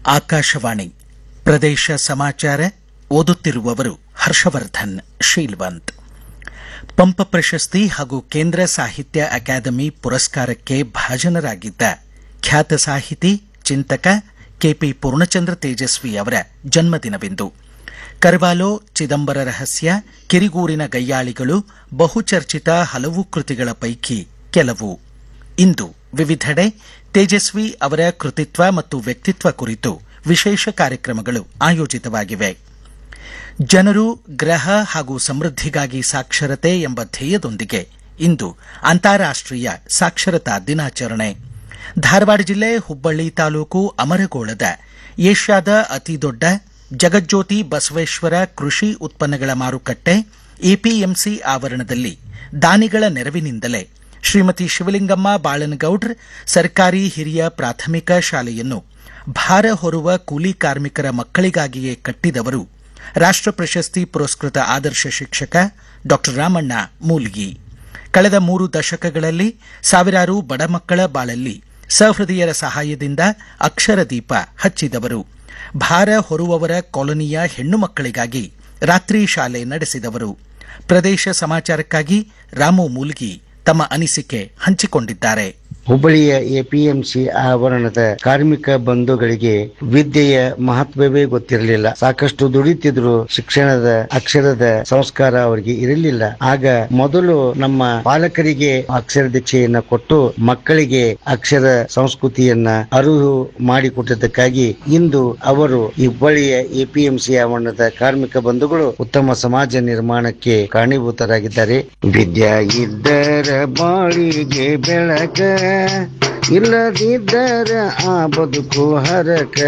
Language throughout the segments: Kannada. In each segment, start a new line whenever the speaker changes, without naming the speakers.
ಆಕಾಶವಾಣಿ ಪ್ರದೇಶ ಸಮಾಚಾರ ಓದುತ್ತಿರುವವರು ಹರ್ಷವರ್ಧನ್ ಶೀಲ್ವಂತ್ ಪಂಪ ಪ್ರಶಸ್ತಿ ಹಾಗೂ ಕೇಂದ್ರ ಸಾಹಿತ್ಯ ಅಕಾಡೆಮಿ ಪುರಸ್ಕಾರಕ್ಕೆ ಭಾಜನರಾಗಿದ್ದ ಖ್ಯಾತ ಸಾಹಿತಿ ಚಿಂತಕ ಕೆಪಿ ಪೂರ್ಣಚಂದ್ರ ತೇಜಸ್ವಿ ಅವರ ಜನ್ಮದಿನವಿಂದು ಕರ್ವಾಲೋ ಚಿದಂಬರ ರಹಸ್ಯ ಕಿರಿಗೂರಿನ ಗಯ್ಯಾಳಿಗಳು ಬಹುಚರ್ಚಿತ ಹಲವು ಕೃತಿಗಳ ಪೈಕಿ ಕೆಲವು ಇಂದು ವಿವಿಧೆಡೆ ತೇಜಸ್ವಿ ಅವರ ಕೃತಿತ್ವ ಮತ್ತು ವ್ಯಕ್ತಿತ್ವ ಕುರಿತು ವಿಶೇಷ ಕಾರ್ಯಕ್ರಮಗಳು ಆಯೋಜಿತವಾಗಿವೆ ಜನರು ಗ್ರಹ ಹಾಗೂ ಸಮೃದ್ಧಿಗಾಗಿ ಸಾಕ್ಷರತೆ ಎಂಬ ಧ್ಯೇಯದೊಂದಿಗೆ ಇಂದು ಅಂತಾರಾಷ್ಟೀಯ ಸಾಕ್ಷರತಾ ದಿನಾಚರಣೆ ಧಾರವಾಡ ಜಿಲ್ಲೆ ಹುಬ್ಬಳ್ಳಿ ತಾಲೂಕು ಅಮರಗೋಳದ ಏಷ್ಯಾದ ಅತಿದೊಡ್ಡ ಜಗಜ್ಯೋತಿ ಬಸವೇಶ್ವರ ಕೃಷಿ ಉತ್ಪನ್ನಗಳ ಮಾರುಕಟ್ಟೆ ಎಪಿಎಂಸಿ ಆವರಣದಲ್ಲಿ ದಾನಿಗಳ ನೆರವಿನಿಂದಲೇ ಶ್ರೀಮತಿ ಶಿವಲಿಂಗಮ್ಮ ಬಾಳನಗೌಡ್ರ ಸರ್ಕಾರಿ ಹಿರಿಯ ಪ್ರಾಥಮಿಕ ಶಾಲೆಯನ್ನು ಭಾರ ಹೊರುವ ಕೂಲಿ ಕಾರ್ಮಿಕರ ಮಕ್ಕಳಿಗಾಗಿಯೇ ಕಟ್ಟಿದವರು ರಾಷ್ಟ ಪ್ರಶಸ್ತಿ ಪುರಸ್ಕೃತ ಆದರ್ಶ ಶಿಕ್ಷಕ ಡಾ ರಾಮಣ್ಣ ಮೂಲ್ಗಿ ಕಳೆದ ಮೂರು ದಶಕಗಳಲ್ಲಿ ಸಾವಿರಾರು ಬಡ ಮಕ್ಕಳ ಬಾಳಲ್ಲಿ ಸಹೃದಯರ ಸಹಾಯದಿಂದ ಅಕ್ಷರ ದೀಪ ಹಚ್ಚಿದವರು ಭಾರ ಹೊರುವವರ ಕಾಲೋನಿಯ ಹೆಣ್ಣು ಮಕ್ಕಳಿಗಾಗಿ ರಾತ್ರಿ ಶಾಲೆ ನಡೆಸಿದವರು ಪ್ರದೇಶ ಸಮಾಚಾರಕ್ಕಾಗಿ ರಾಮು ಮೂಲ್ಗಿ ತಮ್ಮ ಅನಿಸಿಕೆ ಹಂಚಿಕೊಂಡಿದ್ದಾರೆ
ಹುಬ್ಬಳ್ಳಿಯ ಎಪಿಎಂಸಿ ಆವರಣದ ಕಾರ್ಮಿಕ ಬಂಧುಗಳಿಗೆ ವಿದ್ಯೆಯ ಮಹತ್ವವೇ ಗೊತ್ತಿರಲಿಲ್ಲ ಸಾಕಷ್ಟು ದುಡಿತಿದ್ರು ಶಿಕ್ಷಣದ ಅಕ್ಷರದ ಸಂಸ್ಕಾರ ಅವರಿಗೆ ಇರಲಿಲ್ಲ ಆಗ ಮೊದಲು ನಮ್ಮ ಪಾಲಕರಿಗೆ ಅಕ್ಷರ ದೀಕ್ಷೆಯನ್ನ ಕೊಟ್ಟು ಮಕ್ಕಳಿಗೆ ಅಕ್ಷರ ಸಂಸ್ಕೃತಿಯನ್ನ ಅರಿವು ಮಾಡಿಕೊಟ್ಟಿದ್ದಕ್ಕಾಗಿ ಇಂದು ಅವರು ಈ ಹುಬ್ಬಳ್ಳಿಯ ಎಪಿಎಂಸಿ ಆವರಣದ ಕಾರ್ಮಿಕ ಬಂಧುಗಳು ಉತ್ತಮ ಸಮಾಜ ನಿರ್ಮಾಣಕ್ಕೆ ಕಾರಣೀಭೂತರಾಗಿದ್ದಾರೆ ವಿದ್ಯಾ ಇದ್ದರ ಬಾಳಿಗೆ ಬೆಳಕ ಇಲ್ಲದಿದ್ದರ ಆ ಬದುಕು ಹರಕ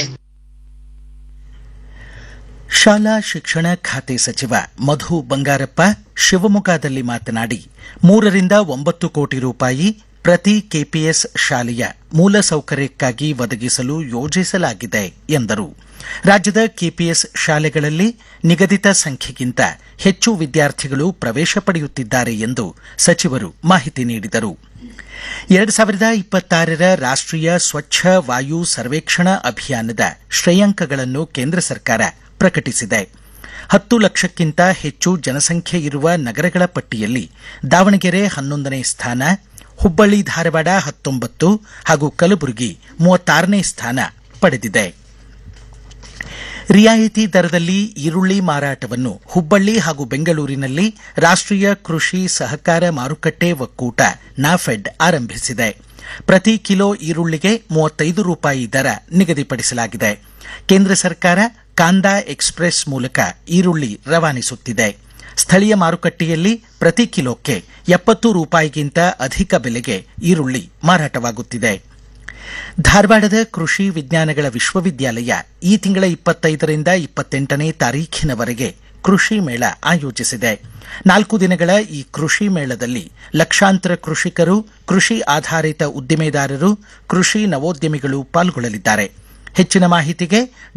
ಶಾಲಾ ಶಿಕ್ಷಣ ಖಾತೆ ಸಚಿವ ಮಧು ಬಂಗಾರಪ್ಪ ಶಿವಮೊಗ್ಗದಲ್ಲಿ ಮಾತನಾಡಿ ಮೂರರಿಂದ ಒಂಬತ್ತು ಕೋಟಿ ರೂಪಾಯಿ ಪ್ರತಿ ಕೆಪಿಎಸ್ ಶಾಲೆಯ ಮೂಲಸೌಕರ್ಯಕ್ಕಾಗಿ ಒದಗಿಸಲು ಯೋಜಿಸಲಾಗಿದೆ ಎಂದರು ರಾಜ್ಯದ ಕೆಪಿಎಸ್ ಶಾಲೆಗಳಲ್ಲಿ ನಿಗದಿತ ಸಂಖ್ಯೆಗಿಂತ ಹೆಚ್ಚು ವಿದ್ಯಾರ್ಥಿಗಳು ಪ್ರವೇಶ ಪಡೆಯುತ್ತಿದ್ದಾರೆ ಎಂದು ಸಚಿವರು ಮಾಹಿತಿ ನೀಡಿದರು ಎರಡು ಸಾವಿರದ ಇಪ್ಪತ್ತಾರರ ರಾಷ್ಟೀಯ ಸ್ವಚ್ಛ ವಾಯು ಸರ್ವೇಕ್ಷಣಾ ಅಭಿಯಾನದ ಶ್ರೇಯಾಂಕಗಳನ್ನು ಕೇಂದ್ರ ಸರ್ಕಾರ ಪ್ರಕಟಿಸಿದೆ ಹತ್ತು ಲಕ್ಷಕ್ಕಿಂತ ಹೆಚ್ಚು ಜನಸಂಖ್ಯೆ ಇರುವ ನಗರಗಳ ಪಟ್ಟಿಯಲ್ಲಿ ದಾವಣಗೆರೆ ಹನ್ನೊಂದನೇ ಸ್ಥಾನ ಹುಬ್ಬಳ್ಳಿ ಧಾರವಾಡ ಹತ್ತೊಂಬತ್ತು ಹಾಗೂ ಕಲಬುರಗಿ ಮೂವತ್ತಾರನೇ ಸ್ಥಾನ ಪಡೆದಿದೆ ರಿಯಾಯಿತಿ ದರದಲ್ಲಿ ಈರುಳ್ಳಿ ಮಾರಾಟವನ್ನು ಹುಬ್ಬಳ್ಳಿ ಹಾಗೂ ಬೆಂಗಳೂರಿನಲ್ಲಿ ರಾಷ್ಟೀಯ ಕೃಷಿ ಸಹಕಾರ ಮಾರುಕಟ್ಟೆ ಒಕ್ಕೂಟ ನಾಫೆಡ್ ಆರಂಭಿಸಿದೆ ಪ್ರತಿ ಕಿಲೋ ಈರುಳ್ಳಿಗೆ ಮೂವತ್ತೈದು ರೂಪಾಯಿ ದರ ನಿಗದಿಪಡಿಸಲಾಗಿದೆ ಕೇಂದ್ರ ಸರ್ಕಾರ ಕಾಂದಾ ಎಕ್ಸ್ಪ್ರೆಸ್ ಮೂಲಕ ಈರುಳ್ಳಿ ರವಾನಿಸುತ್ತಿದೆ ಸ್ಥಳೀಯ ಮಾರುಕಟ್ಟೆಯಲ್ಲಿ ಪ್ರತಿ ಕಿಲೋಕ್ಕೆ ಎಪ್ಪತ್ತು ರೂಪಾಯಿಗಿಂತ ಅಧಿಕ ಬೆಲೆಗೆ ಈರುಳ್ಳಿ ಮಾರಾಟವಾಗುತ್ತಿದೆ ಧಾರವಾಡದ ಕೃಷಿ ವಿಜ್ಞಾನಗಳ ವಿಶ್ವವಿದ್ಯಾಲಯ ಈ ತಿಂಗಳ ಇಪ್ಪತ್ತೈದರಿಂದ ಇಪ್ಪತ್ತೆಂಟನೇ ತಾರೀಖಿನವರೆಗೆ ಕೃಷಿ ಮೇಳ ಆಯೋಜಿಸಿದೆ ನಾಲ್ಕು ದಿನಗಳ ಈ ಕೃಷಿ ಮೇಳದಲ್ಲಿ ಲಕ್ಷಾಂತರ ಕೃಷಿಕರು ಕೃಷಿ ಆಧಾರಿತ ಉದ್ದಿಮೆದಾರರು ಕೃಷಿ ನವೋದ್ಯಮಿಗಳು ಪಾಲ್ಗೊಳ್ಳಲಿದ್ದಾರೆ ಹೆಚ್ಚಿನ ಮಾಹಿತಿಗೆ